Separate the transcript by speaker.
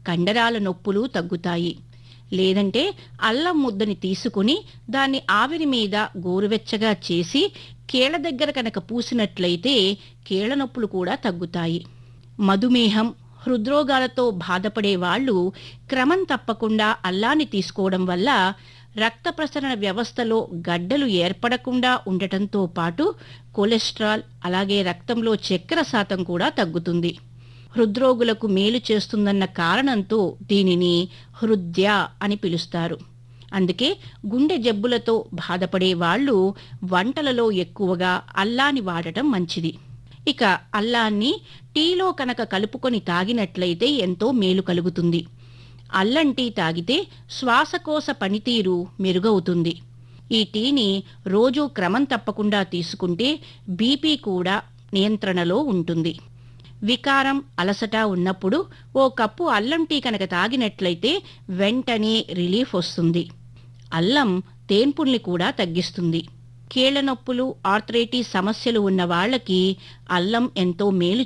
Speaker 1: కండరాల నొప్పులు తగ్గుతాయి లేదంటే అల్లం ముద్దని తీసుకుని దాన్ని ఆవిరి మీద గోరువెచ్చగా చేసి కీళ్ల దగ్గర కనుక పూసినట్లయితే కీళ్ల నొప్పులు కూడా తగ్గుతాయి మధుమేహం హృద్రోగాలతో బాధపడే వాళ్ళు క్రమం తప్పకుండా అల్లాన్ని తీసుకోవడం వల్ల రక్త ప్రసరణ వ్యవస్థలో గడ్డలు ఏర్పడకుండా ఉండటంతో పాటు కొలెస్ట్రాల్ అలాగే రక్తంలో చక్కెర శాతం కూడా తగ్గుతుంది హృద్రోగులకు మేలు చేస్తుందన్న కారణంతో దీనిని హృద్య అని పిలుస్తారు అందుకే గుండె జబ్బులతో బాధపడే వాళ్ళు వంటలలో ఎక్కువగా అల్లాని వాడటం మంచిది ఇక అల్లాన్ని టీలో కనుక కలుపుకొని తాగినట్లయితే ఎంతో మేలు కలుగుతుంది అల్లం టీ తాగితే శ్వాసకోశ పనితీరు మెరుగవుతుంది ఈ టీని రోజూ క్రమం తప్పకుండా తీసుకుంటే బీపీ కూడా నియంత్రణలో ఉంటుంది వికారం అలసట ఉన్నప్పుడు ఓ కప్పు అల్లం టీ కనుక తాగినట్లయితే వెంటనే రిలీఫ్ వస్తుంది అల్లం తేన్పుల్ని కూడా తగ్గిస్తుంది కీళ్ల నొప్పులు ఆర్థరైటిస్ సమస్యలు ఉన్న వాళ్ళకి అల్లం ఎంతో మేలు